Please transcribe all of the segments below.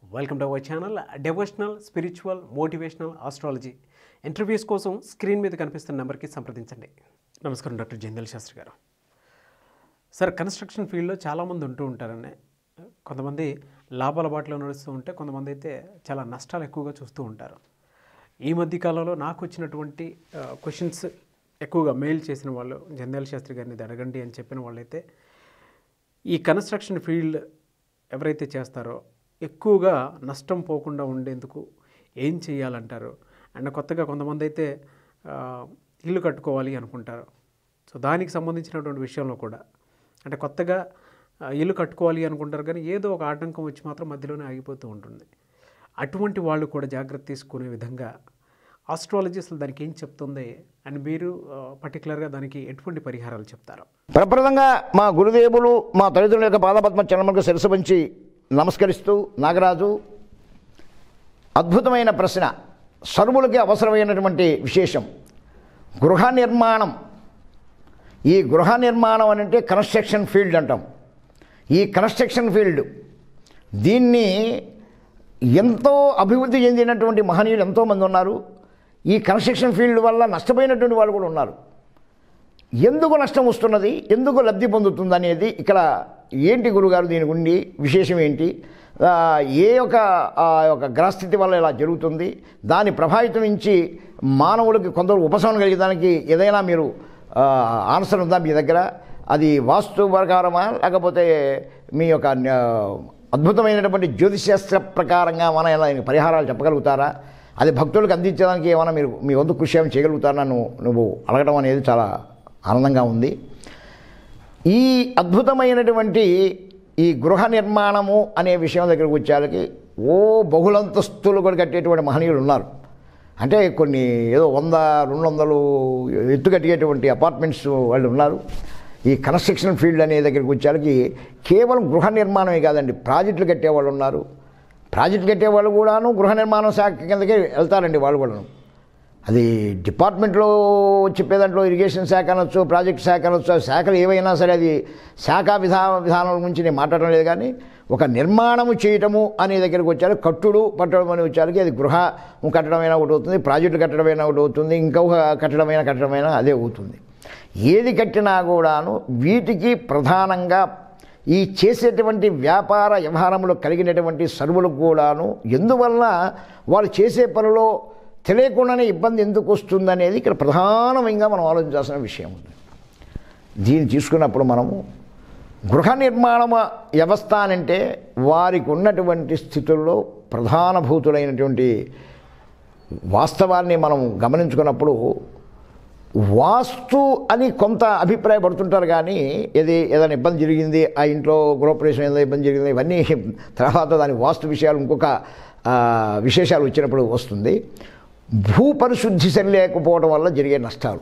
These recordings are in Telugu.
welcome to our channel devotional spiritual motivational astrology interviews కోసం స్క్రీన్ మీద కనిపిస్తున్న నెంబర్కి సంప్రదించండి నమస్కారం డాక్టర్ జందల్ శాస్త్రి గారు సార్ కన్స్ట్రక్షన్ ఫీల్డ్లో చాలామంది ఉంటూ ఉంటారండి కొంతమంది లాభాల బాటలో నడుస్తూ ఉంటే కొంతమంది అయితే చాలా నష్టాలు ఎక్కువగా చూస్తూ ఉంటారు ఈ మధ్య కాలంలో నాకు వచ్చినటువంటి క్వశ్చన్స్ ఎక్కువగా మెయిల్ చేసిన వాళ్ళు జంధ్యాల శాస్త్రి గారిని ఇది అడగండి అని చెప్పిన వాళ్ళైతే ఈ కన్స్ట్రక్షన్ ఫీల్డ్ ఎవరైతే చేస్తారో ఎక్కువగా నష్టం పోకుండా ఉండేందుకు ఏం చేయాలంటారు అండ్ కొత్తగా కొంతమంది అయితే ఆ, ఇల్లు కట్టుకోవాలి అనుకుంటారు సో దానికి సంబంధించినటువంటి విషయంలో కూడా అంటే కొత్తగా ఆ, ఇల్లు కట్టుకోవాలి అనుకుంటారు కానీ ఏదో ఒక ఆటంకం వచ్చి మాత్రం మధ్యలోనే ఆగిపోతూ ఉంటుంది అటువంటి వాళ్ళు కూడా జాగ్రత్త తీసుకునే విధంగా ఆస్ట్రాలజీ అసలు దానికి ఏం చెప్తుంది అండ్ మీరు పర్టికులర్గా దానికి ఎటువంటి పరిహారాలు చెప్తారు ప్రప్రదంగా మా గురుదేవులు మా తల్లిదండ్రుల యొక్క పాదపద్మ చరణములకు శిరసు వంచి నమస్కరిస్తూ నాగరాజు అద్భుతమైన ప్రశ్న సర్వులకి అవసరమైనటువంటి విశేషం గృహ నిర్మాణం ఈ గృహ నిర్మాణం అని అంటే కన్స్ట్రక్షన్ ఫీల్డ్ అంటాం ఈ కన్స్ట్రక్షన్ ఫీల్డ్ దీన్ని ఎంతో అభివృద్ధి చెందినటువంటి మహనీయులు ఎంతోమంది ఉన్నారు ఈ కన్స్ట్రక్షన్ ఫీల్డ్ వల్ల నష్టపోయినటువంటి వాళ్ళు కూడా ఉన్నారు ఎందుకు నష్టం వస్తున్నది ఎందుకు లబ్ధి పొందుతుంది అనేది ఇక్కడ ఏంటి గురుగారు దీని గుండి విశేషం ఏంటి ఆ, ఏ యొక్క ఆ యొక్క గ్రహస్థితి వల్ల ఇలా జరుగుతుంది దాని ప్రభావితం నుంచి మానవులకి కొందరు ఉపశమనం కలిగేదానికి ఏదైనా మీరు ఆ, ఆన్సర్ ఉందా మీ దగ్గర అది వాస్తు ప్రకారమా లేకపోతే మీ యొక్క ఆ, అద్భుతమైనటువంటి జ్యోతిశాస్త్ర ప్రకారంగా మన ఇలా పరిహారాలు చెప్పగలుగుతారా అది భక్తులకు అందించడానికి ఏమైనా మీరు మీ వంతు కృషి ఏమైనా చేయగలుగుతారా నన్ను నువ్వు అడగడం అనేది చాలా ఆనందంగా ఉంది ఈ అద్భుతమైనటువంటి ఈ గృహ నిర్మాణము అనే విషయం దగ్గరకు వచ్చేళ్ళకి ఓ బహుళంతస్తులు కూడా కట్టేటువంటి మహనీయులు ఉన్నారు అంటే కొన్ని ఏదో వంద రెండు వందలు ఎత్తు కట్టేటువంటి అపార్ట్మెంట్స్ వాళ్ళు ఉన్నారు ఈ కన్స్ట్రక్షన్ ఫీల్డ్ అనే దగ్గరికి వచ్చేళ్ళకి కేవలం గృహ నిర్మాణమే కాదండి ప్రాజెక్టులు కట్టేవాళ్ళు ఉన్నారు ప్రాజెక్ట్ కట్టేవాళ్ళు కూడాను గృహ నిర్మాణం శాఖ కిందకే వెళ్తారండి వాళ్ళు కూడాను అది డిపార్ట్మెంట్లో చెప్పే దాంట్లో ఇరిగేషన్ శాఖ అనొచ్చు ప్రాజెక్ట్ శాఖ అనొచ్చు ఆ శాఖలు ఏవైనా సరే అది శాఖా విధా విధానాల గురించి నేను మాట్లాడడం లేదు కానీ ఒక నిర్మాణము చేయటము అనే దగ్గరికి వచ్చారు కట్టుడు పట్టడం అని వచ్చారికి అది గృహ కట్టడమైనా ఒకటి అవుతుంది ప్రాజెక్టు కట్టడమైనా ఒకటి అవుతుంది ఇంకొక కట్టడమైనా కట్టడమైనా అదే అవుతుంది ఏది కట్టినా కూడాను వీటికి ప్రధానంగా ఈ చేసేటువంటి వ్యాపార వ్యవహారంలో కలిగినటువంటి సర్వులకు కూడాను ఎందువల్ల వాళ్ళు చేసే పనిలో తెలియకుండానే ఇబ్బంది ఎందుకు వస్తుందనేది ఇక్కడ ప్రధానంగా మనం ఆలోచించాల్సిన విషయం ఉంది దీన్ని తీసుకున్నప్పుడు మనము గృహ నిర్మాణ వ్యవస్థ అనంటే వారికి ఉన్నటువంటి స్థితుల్లో ప్రధానభూతులైనటువంటి వాస్తవాన్ని మనం గమనించుకున్నప్పుడు వాస్తు అని కొంత అభిప్రాయపడుతుంటారు కానీ ఏది ఏదైనా ఇబ్బంది జరిగింది ఆ ఇంట్లో గృహప్రవేశం ఏదైనా ఇబ్బంది జరిగింది ఇవన్నీ తర్వాత దాని వాస్తు విషయాలు ఇంకొక ఆ, విశేషాలు వచ్చినప్పుడు వస్తుంది భూ పరిశుద్ధి సరి లేకపోవడం వల్ల జరిగే నష్టాలు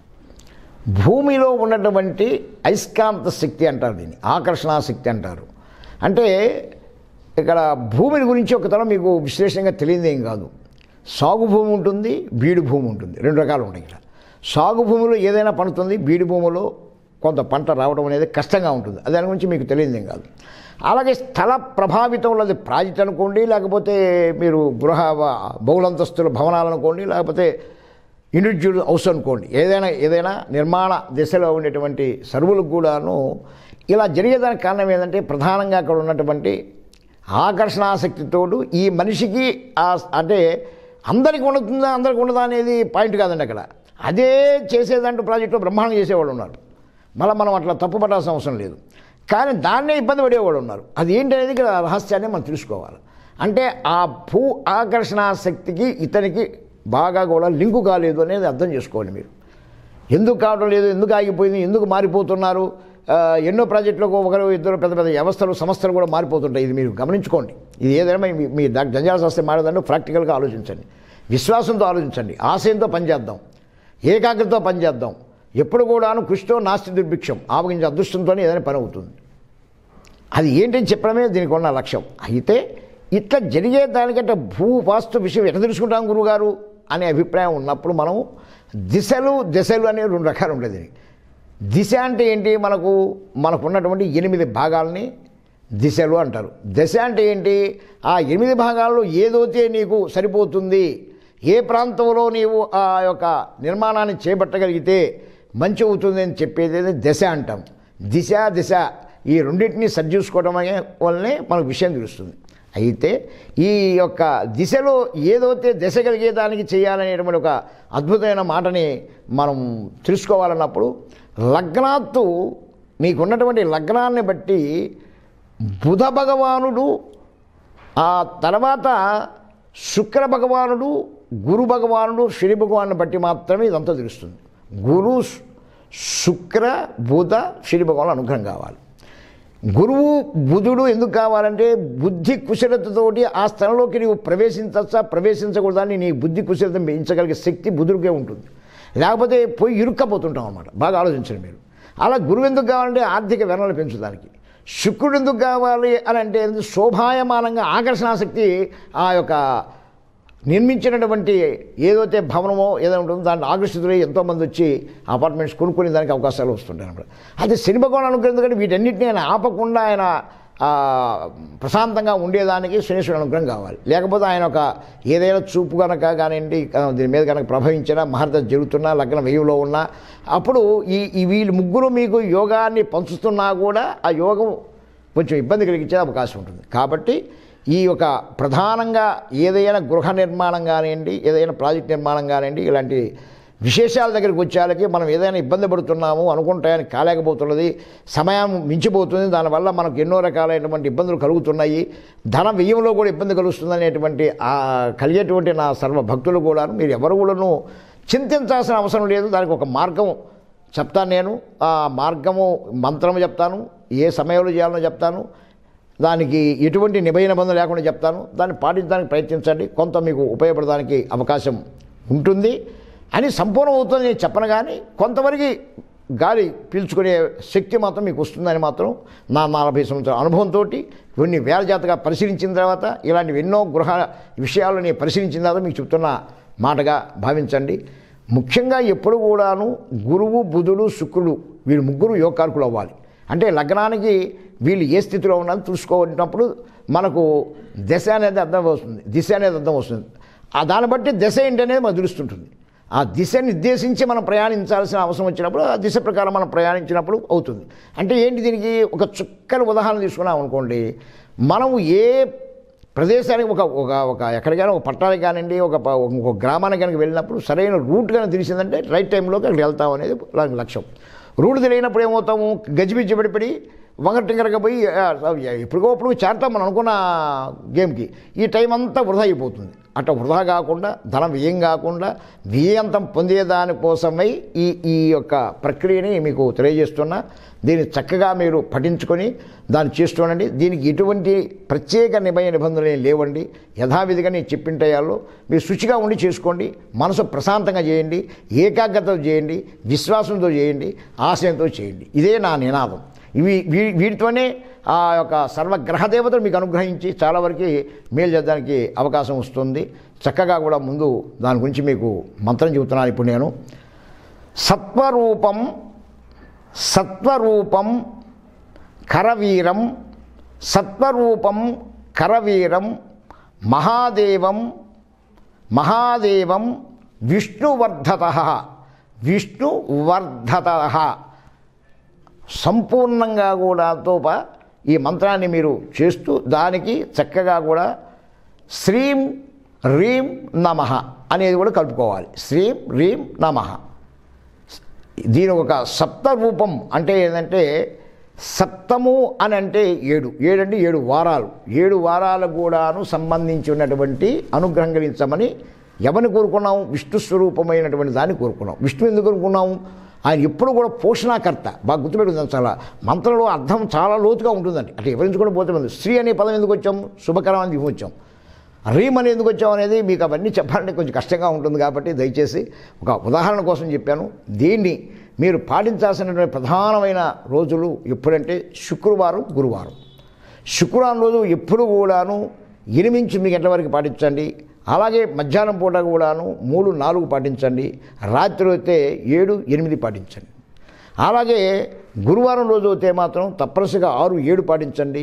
భూమిలో ఉన్నటువంటి అయస్కాంత శక్తి అంటారు దీన్ని ఆకర్షణా శక్తి అంటారు అంటే ఇక్కడ భూమిని గురించి ఒకతరం మీకు విశ్లేషణగా తెలియదు ఏం కాదు సాగు భూమి ఉంటుంది బీడు భూమి ఉంటుంది రెండు రకాలు ఉంటాయి ఇక్కడ సాగు భూమిలో ఏదైనా పండుతుంది బీడు భూమిలో కొంత పంట రావడం అనేది కష్టంగా ఉంటుంది దాని గురించి మీకు తెలియదు ఏం కాదు అలాగే స్థల ప్రభావితం ఉన్నది ప్రాజెక్ట్ అనుకోండి లేకపోతే మీరు గృహ బహుళంతస్తుల భవనాలు అనుకోండి లేకపోతే ఇండివిజువల్ హౌస్ అనుకోండి ఏదైనా ఏదైనా నిర్మాణ దశలో ఉండేటువంటి సర్వులకు కూడాను ఇలా జరిగేదానికి కారణం ఏంటంటే ప్రధానంగా అక్కడ ఉన్నటువంటి ఆకర్షణాశక్తితోడు ఈ మనిషికి ఆ అంటే అందరికి ఉండతుందా అందరికి ఉండదా అనేది పాయింట్ కాదండి అక్కడ అదే చేసేదంటూ ప్రాజెక్టులో బ్రహ్మాండం చేసేవాళ్ళు ఉన్నారు మళ్ళీ మనం అట్లా తప్పు పడాల్సిన అవసరం లేదు కానీ దాన్నే ఇబ్బంది పడేవాడు ఉన్నారు అది ఏంటనేది ఇక్కడ రహస్యాన్ని మనం తెలుసుకోవాలి అంటే ఆ భూ ఆకర్షణ శక్తికి ఇతనికి బాగా కూడా లింకు కాలేదు అనేది అర్థం చేసుకోవాలి మీరు ఎందుకు కావడం లేదు ఎందుకు ఆగిపోయింది ఎందుకు మారిపోతున్నారు ఆ, ఎన్నో ప్రాజెక్టులకు ఒకరు ఇద్దరు పెద్ద పెద్ద వ్యవస్థలు సంస్థలు కూడా మారిపోతుంటాయి ఇది మీరు గమనించుకోండి ఇది ఏదైనా మీ మీ డాక్టర్ జంజాల శాస్త్రి మాట్లాడంటే ప్రాక్టికల్గా ఆలోచించండి విశ్వాసంతో ఆలోచించండి ఆశయంతో పనిచేద్దాం ఏకాగ్రతతో పనిచేద్దాం ఎప్పుడు కూడాను కృషితో నాస్తి దుర్భిక్షం ఆవగించే అదృష్టంతోనే ఏదైనా పని అవుతుంది అది ఏంటని చెప్పడమే దీనికి ఉన్న లక్ష్యం అయితే ఇట్లా జరిగే దానికంటే భూ వాస్తు విషయం ఎట్లా తెలుసుకుంటాం గురుగారు అనే అభిప్రాయం ఉన్నప్పుడు మనం దిశలు దశలు అనే రెండు రకాలు ఉండేది దిశ అంటే ఏంటి మనకు మనకు ఉన్నటువంటి ఎనిమిది భాగాల్ని దిశలు అంటారు దశ అంటే ఏంటి ఆ ఎనిమిది భాగాల్లో ఏదైతే నీకు సరిపోతుంది ఏ ప్రాంతంలో నీవు ఆ యొక్క నిర్మాణాన్ని చేపట్టగలిగితే మంచి అవుతుంది అని చెప్పేది దశ అంటాం దిశ దిశ ఈ రెండింటిని సరిచూసుకోవడం అనే వల్లనే మనకు విషయం తెలుస్తుంది అయితే ఈ యొక్క దిశలో ఏదైతే దశ కలిగేదానికి చేయాలనేటువంటి ఒక అద్భుతమైన మాటని మనం తెలుసుకోవాలన్నప్పుడు లగ్నాత్తు మీకున్నటువంటి లగ్నాన్ని బట్టి బుధ భగవానుడు ఆ తర్వాత శుక్ర భగవానుడు గురు భగవానుడు శని భగవాను బట్టి మాత్రమే ఇదంతా తెలుస్తుంది గురు శుక్ర బుధ శని భగవాను అనుగ్రహం కావాలి గురువు బుధుడు ఎందుకు కావాలంటే బుద్ధి కుశలతతోటి ఆ స్థలంలోకి నీవు ప్రవేశించచ్చా ప్రవేశించకూడదని నీ బుద్ధి కుశలత పెంచగలిగే శక్తి బుధుడికే ఉంటుంది లేకపోతే పోయి ఇరుక్కపోతుంటాం అన్నమాట బాగా ఆలోచించండి మీరు అలా గురువు ఎందుకు కావాలంటే ఆర్థిక వెనలు పెంచడానికి శుక్రుడు ఎందుకు కావాలి అని అంటే శోభాయమానంగా ఆకర్షణాశక్తి ఆ యొక్క నిర్మించినటువంటి ఏదైతే భవనమో ఏదో ఉంటుందో దాన్ని ఆకర్షితులై ఎంతోమంది వచ్చి అపార్ట్మెంట్స్ కొనుక్కునే దానికి అవకాశాలు వస్తుంటాయి అనమాట అయితే శని భగవాన్ అనుగ్రహం ఎందుకంటే వీటన్నిటిని ఆయన ఆపకుండా ఆయన ఆ, ప్రశాంతంగా ఉండేదానికి శనీశ్వరుడు అనుగ్రహం కావాలి లేకపోతే ఆయన ఒక ఏదైనా చూపు కనుక కానివ్వండి ఆ, దీని మీద కనుక ప్రభవించినా మహర్దశ జరుగుతున్నా లగ్న వెయ్యిలో ఉన్నా అప్పుడు ఈ ఈ వీళ్ళు ముగ్గురు మీకు యోగాన్ని పంచుతున్నా కూడా ఆ యోగం కొంచెం ఇబ్బంది కలిగించే అవకాశం ఉంటుంది కాబట్టి ఈ యొక్క ప్రధానంగా ఏదైనా గృహ నిర్మాణం కానివ్వండి ఏదైనా ప్రాజెక్ట్ నిర్మాణం కానివ్వండి ఇలాంటి విశేషాల దగ్గరికి వచ్చేళ్ళకి మనం ఏదైనా ఇబ్బంది పడుతున్నాము అనుకుంటాయని కాలేకపోతున్నది సమయం మించిపోతుంది దానివల్ల మనకు ఎన్నో రకాలైనటువంటి ఇబ్బందులు కలుగుతున్నాయి ధన వ్యయంలో కూడా ఇబ్బంది కలుస్తుంది అనేటువంటి ఆ కలిగేటువంటి నా సర్వ భక్తులు కూడా మీరు ఎవరు కూడాను చింతించాల్సిన అవసరం లేదు దానికి ఒక మార్గం చెప్తాను నేను ఆ మార్గము మంత్రము చెప్తాను ఏ సమయంలో చేయాలో చెప్తాను దానికి ఎటువంటి నిభయ నిబంధన లేకుండా చెప్తాను దాన్ని పాటించడానికి ప్రయత్నించండి కొంత మీకు ఉపయోగపడడానికి అవకాశం ఉంటుంది అని సంపూర్ణం అవుతుంది నేను చెప్పను కానీ కొంతవరకు గాలి పీల్చుకునే శక్తి మాత్రం మీకు వస్తుందని మాత్రం నా నలభై సంవత్సరాల అనుభవంతో కొన్ని వేల జాతగా పరిశీలించిన తర్వాత ఇలాంటివి ఎన్నో గృహ విషయాలని పరిశీలించిన తర్వాత మీకు చెప్తున్న మాటగా భావించండి ముఖ్యంగా ఎప్పుడు కూడాను గురువు బుధుడు శుక్రుడు వీళ్ళు ముగ్గురు యోగకారకులు అవ్వాలి అంటే లగ్నానికి వీళ్ళు ఏ స్థితిలో ఉన్నారో చూసుకోవాలన్నప్పుడు మనకు దశ అనేది అర్థం వస్తుంది దిశ అనేది అర్థం వస్తుంది ఆ దాన్ని బట్టి దశ ఏంటనేది మనకు తెలుస్తుంటుంది ఆ దిశని నిర్దేశించి మనం ప్రయాణించాల్సిన అవసరం వచ్చినప్పుడు ఆ దిశ ప్రకారం మనం ప్రయాణించినప్పుడు అవుతుంది అంటే ఏంటి దీనికి ఒక చుక్కని ఉదాహరణ తీసుకున్నాం అనుకోండి మనము ఏ ప్రదేశానికి ఒక ఒక ఒక ఎక్కడికైనా ఒక పట్టణానికి కానివ్వండి ఒక ప- ఒక గ్రామానికి కనుక వెళ్ళినప్పుడు సరైన రూట్ కానీ తెలిసిందంటే రైట్ టైంలోకి అక్కడికి వెళ్తాం అనేది దానికి లక్ష్యం రూట్ తెలియనప్పుడు ఏమవుతాము గజిబిజ్జి పడిపడి వంగటింగరగా పోయి ఆ, ఎప్పుడుగో అప్పుడు చేరతాం మనం అనుకున్న గేమ్కి ఈ టైం అంతా వృధా అయిపోతుంది అట్లా వృధా కాకుండా ధనం వ్యయం కాకుండా వ్యయంతం పొందేదానికోసమై ఈ ఈ యొక్క ప్రక్రియని మీకు తెలియజేస్తున్నా దీన్ని చక్కగా మీరు పఠించుకొని దాన్ని చేస్తుండండి దీనికి ఎటువంటి ప్రత్యేక నిభయ నిబంధనలు ఏం లేవండి యథావిధిగా నేను చెప్పింటయాల్లో మీరు శుచిగా ఉండి చేసుకోండి మనసు ప్రశాంతంగా చేయండి ఏకాగ్రతతో చేయండి విశ్వాసంతో చేయండి ఆశయంతో చేయండి ఇదే నా నినాదం ఇవి వీ వీటితోనే ఆ యొక్క సర్వగ్రహ దేవతలు మీకు అనుగ్రహించి చాలా వరకు మేలు చేద్దానికి అవకాశం వస్తుంది చక్కగా కూడా ముందు దాని గురించి మీకు మంత్రం చెబుతున్నాను ఇప్పుడు నేను సత్వరూపం సత్వరూపం కరవీరం సత్వరూపం కరవీరం మహాదేవం మహాదేవం విష్ణువర్ధత విష్ణువర్ధత సంపూర్ణంగా కూడా తోప ఈ మంత్రాన్ని మీరు చేస్తూ దానికి చక్కగా కూడా శ్రీం హ్రీం నమ అనేది కూడా కలుపుకోవాలి శ్రీం హ్రీం నమ దీని ఒక సప్త రూపం అంటే ఏంటంటే సప్తము అని అంటే ఏడు ఏడంటే ఏడు వారాలు ఏడు వారాలకు కూడాను సంబంధించి ఉన్నటువంటి అనుగ్రహం కలిగించమని ఎవరిని కోరుకున్నాము విష్ణు స్వరూపమైనటువంటి దాన్ని కోరుకున్నాం విష్ణు ఎందుకు కోరుకున్నాము ఆయన ఎప్పుడు కూడా పోషణాకర్త బాగా గుర్తుపెట్టుకుందాం చాలా మంత్రంలో అర్థం చాలా లోతుగా ఉంటుందండి అట్లా వివరించుకుంటూ పోతే ఉంది స్త్రీ అనే పదం ఎందుకు వచ్చాం శుభకరం అని వచ్చాం రీమ్ అని ఎందుకు వచ్చాం అనేది మీకు అవన్నీ చెప్పాలంటే కొంచెం కష్టంగా ఉంటుంది కాబట్టి దయచేసి ఒక ఉదాహరణ కోసం చెప్పాను దీన్ని మీరు పాటించాల్సినటువంటి ప్రధానమైన రోజులు ఎప్పుడంటే శుక్రవారం గురువారం శుక్రవారం రోజు ఎప్పుడు కూడాను ఎనిమిది నుంచి మీకు గంటల వరకు పాటించండి అలాగే మధ్యాహ్నం పూట కూడాను మూడు నాలుగు పాటించండి రాత్రి అయితే ఏడు ఎనిమిది పాటించండి అలాగే గురువారం రోజు అయితే మాత్రం తప్పనిసరిగా ఆరు ఏడు పాటించండి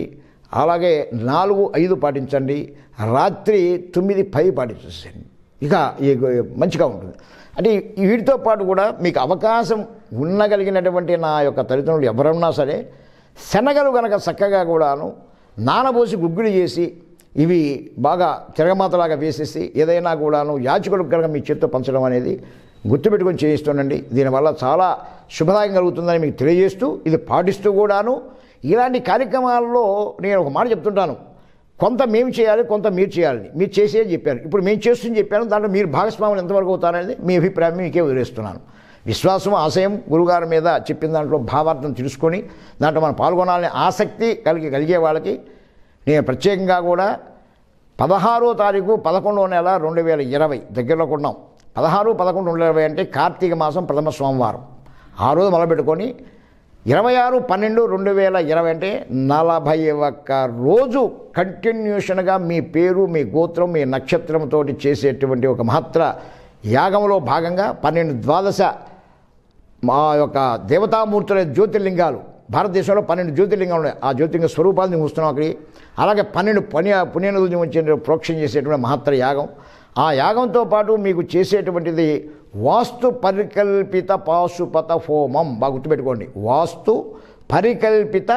అలాగే నాలుగు ఐదు పాటించండి రాత్రి తొమ్మిది పది పాటించండి ఇక ఈ మంచిగా ఉంటుంది అంటే వీటితో పాటు కూడా మీకు అవకాశం ఉండగలిగినటువంటి నా యొక్క తల్లిదండ్రులు ఎవరున్నా సరే శనగలు కనుక చక్కగా కూడాను నానబోసి గుగ్గులు చేసి ఇవి బాగా తిరగమాతలాగా వేసేసి ఏదైనా కూడాను యాచకులకు కనుక మీ చేత్తో పంచడం అనేది గుర్తుపెట్టుకొని చేయిస్తుండండి దీనివల్ల చాలా శుభదాయం కలుగుతుందని మీకు తెలియజేస్తూ ఇది పాటిస్తూ కూడాను ఇలాంటి కార్యక్రమాల్లో నేను ఒక మాట చెప్తుంటాను కొంత మేము చేయాలి కొంత మీరు చేయాలి మీరు చేసేది చెప్పారు ఇప్పుడు మేము చేస్తుంది చెప్పాను దాంట్లో మీరు భాగస్వాములు ఎంతవరకు అవుతారనేది మీ అభిప్రాయం మీకే వదిలేస్తున్నాను విశ్వాసం ఆశయం గురుగారి మీద చెప్పిన దాంట్లో భావార్థం తెలుసుకొని దాంట్లో మనం పాల్గొనాలని ఆసక్తి కలిగి కలిగే వాళ్ళకి నేను ప్రత్యేకంగా కూడా పదహారో తారీఖు పదకొండవ నెల రెండు వేల ఇరవై దగ్గరలో ఉన్నాం పదహారు పదకొండు రెండు వేల ఇరవై అంటే కార్తీక మాసం ప్రథమ సోమవారం ఆ రోజు మొదలుపెట్టుకొని ఇరవై ఆరు పన్నెండు రెండు వేల ఇరవై అంటే నలభై ఒక్క రోజు కంటిన్యూషన్గా మీ పేరు మీ గోత్రం మీ నక్షత్రంతో చేసేటువంటి ఒక మహత్తర యాగంలో భాగంగా పన్నెండు ద్వాదశ మా యొక్క దేవతామూర్తుల జ్యోతిర్లింగాలు భారతదేశంలో పన్నెండు జ్యోతిర్లింగాలు ఉన్నాయి ఆ జ్యోతిర్లింగ స్వరూపాలను చూస్తున్నాం అక్కడికి అలాగే పన్నెండు పుణ్య పుణ్యనదులు వచ్చే ప్రోక్షణ చేసేటువంటి మహత్తర యాగం ఆ యాగంతో పాటు మీకు చేసేటువంటిది వాస్తు పరికల్పిత పాశుపత హోమం బాగా గుర్తుపెట్టుకోండి వాస్తు పరికల్పిత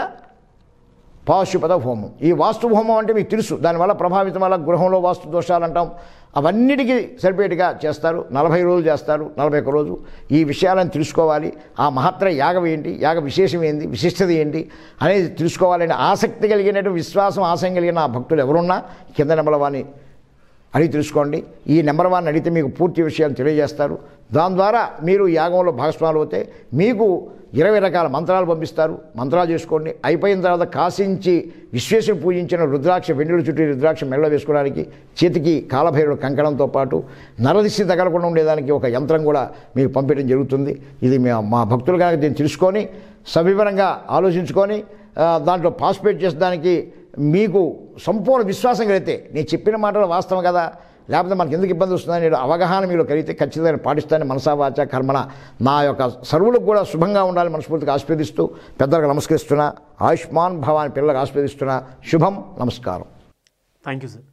పాశుపత హోమం ఈ వాస్తు హోమం అంటే మీకు తెలుసు దానివల్ల ప్రభావితం వల్ల గృహంలో వాస్తు దోషాలు అంటాం అవన్నిటికీ సరిపేటిగా చేస్తారు నలభై రోజులు చేస్తారు నలభై ఒక్క రోజు ఈ విషయాలను తెలుసుకోవాలి ఆ మహత్తర యాగం ఏంటి యాగ విశేషం ఏంటి విశిష్టత ఏంటి అనేది తెలుసుకోవాలని ఆసక్తి కలిగినట్టు విశ్వాసం ఆశయం కలిగిన ఆ భక్తులు ఎవరున్నా కింద నెంబర్ వారిని అడిగి తెలుసుకోండి ఈ నెంబర్ వన్ అడిగితే మీకు పూర్తి విషయాలు తెలియజేస్తారు దాని ద్వారా మీరు ఈ యాగంలో భాగస్వాములు అవుతే మీకు ఇరవై రకాల మంత్రాలు పంపిస్తారు మంత్రాలు చేసుకోండి అయిపోయిన తర్వాత కాసించి విశ్వేశ్వరు పూజించిన రుద్రాక్ష వెండిల చుట్టూ రుద్రాక్ష మెళ్ళ వేసుకోవడానికి చేతికి కాలభైరుడు కంకణంతో పాటు నరదిశి తగలకుండా ఉండేదానికి ఒక యంత్రం కూడా మీకు పంపించడం జరుగుతుంది ఇది మా మా భక్తులు కనుక దీన్ని తెలుసుకొని సవివరంగా ఆలోచించుకొని ఆ, దాంట్లో పార్టిసిపేట్ చేసేదానికి మీకు సంపూర్ణ విశ్వాసం కలిగితే నేను చెప్పిన మాటలు వాస్తవం కదా లేకపోతే మనకి ఎందుకు ఇబ్బంది వస్తుందని నేను అవగాహన మీరు కలిగితే ఖచ్చితంగా పాటిస్తానని మనసా వాచ కర్మన నా యొక్క సర్వులకు కూడా శుభంగా ఉండాలని మనస్ఫూర్తిగా ఆస్వాదిస్తూ పెద్దలకు నమస్కరిస్తున్నా ఆయుష్మాన్ భవాని పిల్లలకు ఆస్వాదిస్తున్నా శుభం నమస్కారం థ్యాంక్ యూ సార్